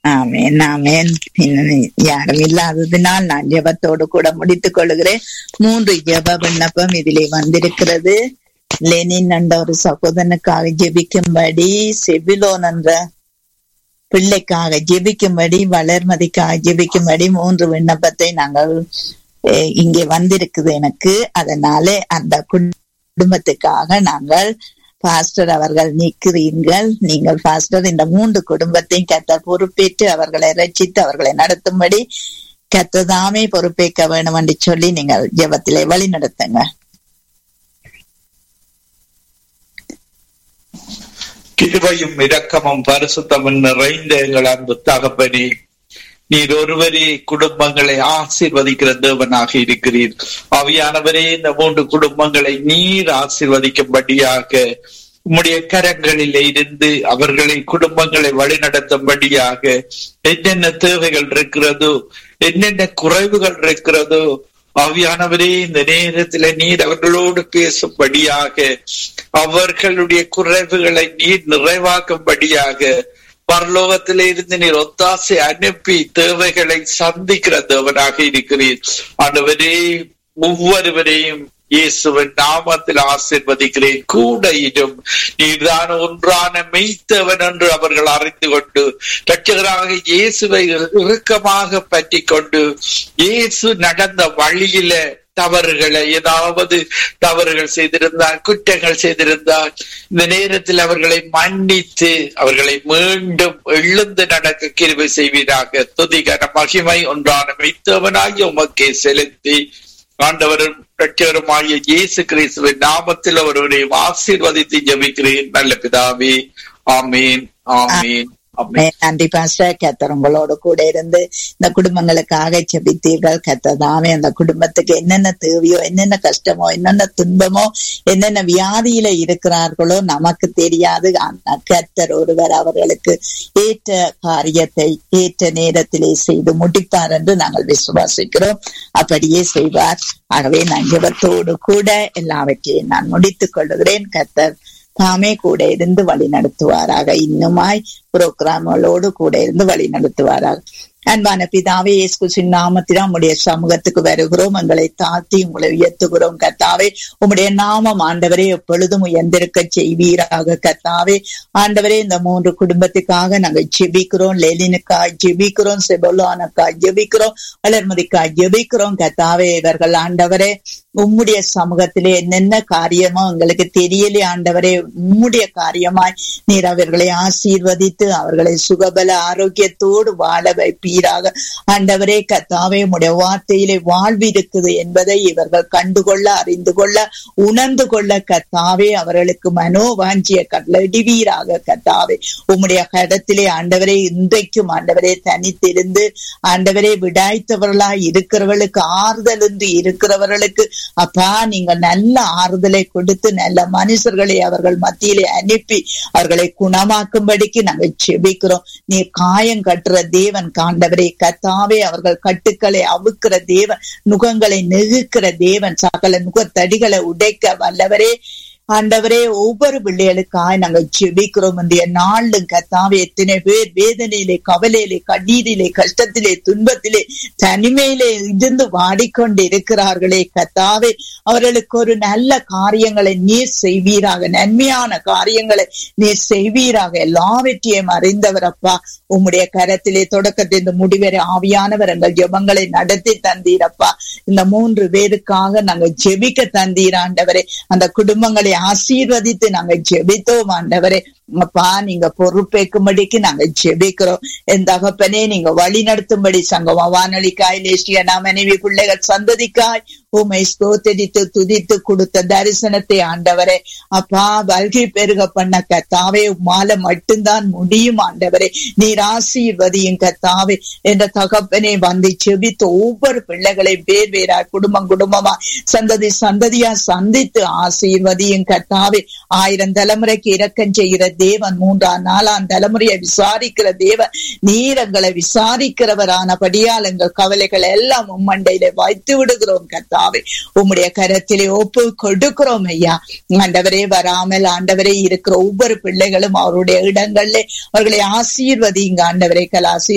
ஆமேன் ஆமேன் இன்னும் யாரும் இல்லாததினால் நான் ஜெபத்தோடு கூட முடித்துக் கொள்கிறேன் மூன்று ஜெப விண்ணப்பம் இதிலே வந்திருக்கிறது லெனின் என்ற ஒரு சகோதரனுக்காக ஜெபிக்கும்படி செபிலோன் என்ற பிள்ளைக்காக ஜெபிக்கும்படி வளர்மதிக்காக ஜெபிக்கும்படி மூன்று விண்ணப்பத்தை நாங்கள் அஹ், இங்கே வந்திருக்குது எனக்கு அதனால அந்த குடும்பத்துக்காக நாங்கள் பாஸ்டர் அவர்கள் நிற்கிறீர்கள் நீங்கள் பாஸ்டர் இந்த மூன்று குடும்பத்தையும் கத்த பொறுப்பேற்று அவர்களை ரட்சித்து அவர்களை நடத்தும்படி கத்ததாமே பொறுப்பேற்க வேணும் என்று சொல்லி நீங்கள் ஜெபத்திலே வழி நடத்துங்க கிருபையும் இரக்கமும் பரிசுத்தமும் நிறைந்த எங்கள் அன்பு தகப்பனே நீர் ஒருவரே குடும்பங்களை ஆசீர்வதிக்கிற தேவனாக இருக்கிறீர் அவையானவரே இந்த மூன்று குடும்பங்களை நீர் ஆசீர்வதிக்கும்படியாக உம்முடைய கரங்களில் இருந்து அவர்களை குடும்பங்களை வழிநடத்தும்படியாக என்னென்ன தேவைகள் இருக்கிறதோ என்னென்ன குறைவுகள் இருக்கிறதோ ஆவியானவரே இந்த நேரத்துல நீர் அவர்களோடு பேசும்படியாக அவர்களுடைய குறைவுகளை நீர் நிறைவாக்கும்படியாக பரலோகத்திலே இருந்து நீர் ஒத்தாசை அனுப்பி தேவைகளை சந்திக்கிற தேவனாக இருக்கிறீர் ஆண்டவரே ஒவ்வொருவரையும் இயேசுவின் நாமத்தில் ஆசிர்வதிக்கிறேன் கூட இடும் நீர்தான் ஒன்றான மெய்த்தவன் என்று அவர்கள் அறிந்து கொண்டு ரட்சகராக இயேசுவை இறுக்கமாக பற்றி கொண்டு இயேசு நடந்த வழியில தவறுகளை ஏதாவது தவறுகள் செய்திருந்தால் குற்றங்கள் செய்திருந்தால் இந்த நேரத்தில் அவர்களை மன்னித்து அவர்களை மீண்டும் எழுந்து நடக்க கிருபை செய்வீராக துதிகர மகிமை ஒன்றான மெய்த்தவனாகி உமக்கே செலுத்தி ஆண்டவரும் ரட்சகருமாகிய இயேசு கிறிஸ்துவின் நாமத்தில் ஒருவரையும் ஆசீர்வதித்து ஜெபிக்கிறேன் நல்ல பிதாவே ஆமீன் ஆமீன் ஆமீன் நன்றி பாஸ்டர் கத்தர் உங்களோட கூட இருந்து இந்த குடும்பங்களுக்காக செபித்தீர்கள் கத்ததாமே அந்த குடும்பத்துக்கு என்னென்ன தேவையோ என்னென்ன கஷ்டமோ என்னென்ன துன்பமோ என்னென்ன வியாதியில இருக்கிறார்களோ நமக்கு தெரியாது ஆனா கத்தர் ஒருவர் அவர்களுக்கு ஏற்ற காரியத்தை ஏற்ற நேரத்திலே செய்து முடிப்பார் என்று நாங்கள் விசுவாசிக்கிறோம் அப்படியே செய்வார் ஆகவே நான் ஜெபத்தோடு கூட எல்லாவற்றையும் நான் முடித்துக் கொள்ளுகிறேன் கத்தர் தாமே கூட இருந்து வழி நடத்துவாராக இன்னுமாய் புரோகிராம்களோடு கூட இருந்து வழி நடத்துவாராக அன்பான பிதாவே இயேசு கிறிஸ்துவின் நாமத்தில் உம்முடைய சமூகத்துக்கு வருகிறோம் எங்களை தாழ்த்தி உங்களை உயர்த்துகிறோம் கத்தாவே உம்முடைய நாமம் ஆண்டவரே எப்பொழுதும் உயர்ந்திருக்க செய்வீராக கத்தாவே ஆண்டவரே இந்த மூன்று குடும்பத்துக்காக நாங்கள் ஜெபிக்கிறோம் லெலினுக்காய் ஜெபிக்கிறோம் செபோலானுக்காய் ஜெபிக்கிறோம் வளர்மதிக்காய் ஜெபிக்கிறோம் கத்தாவே இவர்கள் ஆண்டவரே உம்முடைய சமூகத்திலே என்னென்ன காரியமோ எங்களுக்கு தெரியலே ஆண்டவரே உம்முடைய காரியமாய் நீர் அவர்களை ஆசீர்வதித்து அவர்களை சுகபல ஆரோக்கியத்தோடு வாழ வைப்பீராக ஆண்டவரே கத்தாவே உம்முடைய வார்த்தையிலே வாழ்வு இருக்குது என்பதை இவர்கள் கண்டுகொள்ள அறிந்து கொள்ள உணர்ந்து கொள்ள கத்தாவே அவர்களுக்கு மனோவாஞ்சிய கட்டளடிவீராக கத்தாவே உம்முடைய கடத்திலே ஆண்டவரே இன்றைக்கும் ஆண்டவரே தனித்திருந்து ஆண்டவரே விடாய்த்தவர்களாய் இருக்கிறவர்களுக்கு ஆறுதல் என்று இருக்கிறவர்களுக்கு அப்பா நீங்க நல்ல ஆறுதலை கொடுத்து நல்ல மனுஷர்களை அவர்கள் மத்தியிலே அனுப்பி அவர்களை குணமாக்கும்படிக்கு நாங்கள் செபிக்கிறோம் நீ காயம் கட்டுற தேவன் காண்டவரே கத்தாவே அவர்கள் கட்டுக்களை அவுக்கிற தேவன் நுகங்களை நெகுக்கிற தேவன் சகல நுகத்தடிகளை உடைக்க வல்லவரே ஆண்டவரே ஒவ்வொரு பிள்ளைகளுக்காய் நாங்கள் ஜெபிக்கிறோம் இந்த நாளும் கத்தாவே எத்தனை பேர் வேதனையிலே கவலையிலே கண்ணீரிலே கஷ்டத்திலே துன்பத்திலே தனிமையிலே இருந்து வாடிக்கொண்டு இருக்கிறார்களே கத்தாவே அவர்களுக்கு ஒரு நல்ல காரியங்களை நீர் செய்வீராக நன்மையான காரியங்களை நீர் செய்வீராக எல்லாவற்றையும் அறிந்தவர் அப்பா உம்முடைய கரத்திலே தொடக்கத்தை இந்த முடிவரை ஆவியானவர் எங்கள் ஜெபங்களை நடத்தி தந்தீரப்பா இந்த மூன்று பேருக்காக நாங்கள் ஜெபிக்க தந்தீர் ஆண்டவரே அந்த குடும்பங்களை ஆசீர்வதித்து நாங்க ஜெபித்தோம் ஆண்டவரே அப்பா நீங்க பொறுப்பேற்கும்படிக்கு நாங்க ஜெபிக்கிறோம் என் தகப்பனே நீங்க வழி நடத்தும்படி சங்கமா வானொலிக்காய் லேசியனா மனைவி பிள்ளைகள் சந்ததிக்காய் உமை ஸ்தோத்தரித்து துதித்து கொடுத்த தரிசனத்தை ஆண்டவரே அப்பா வல்கி பெருக பண்ண கத்தாவே மாலை மட்டும்தான் முடியும் ஆண்டவரே நீர் ஆசீர்வதியும் கத்தாவே என்ற தகப்பனே வந்து செபித்து ஒவ்வொரு பிள்ளைகளை பேர் வேறா குடும்பம் குடும்பமா சந்ததி சந்ததியா சந்தித்து ஆசீர்வதியும் கத்தாவே ஆயிரம் தலைமுறைக்கு இரக்கம் செய்கிற தேவன் மூன்றாம் நாலாம் தலைமுறையை விசாரிக்கிற தேவன் நீரங்களை விசாரிக்கிறவரானபடியால் எங்கள் கவலைகள் எல்லாம் உம்மண்டையில வைத்து விடுகிறோம் கத்தாவே உம்முடைய கரத்திலே ஒப்பு கொடுக்கிறோம் ஐயா ஆண்டவரே வராமல் ஆண்டவரே இருக்கிற ஒவ்வொரு பிள்ளைகளும் அவருடைய இடங்கள்ல அவர்களை ஆசீர்வதிங்க ஆண்டவரை கலாசி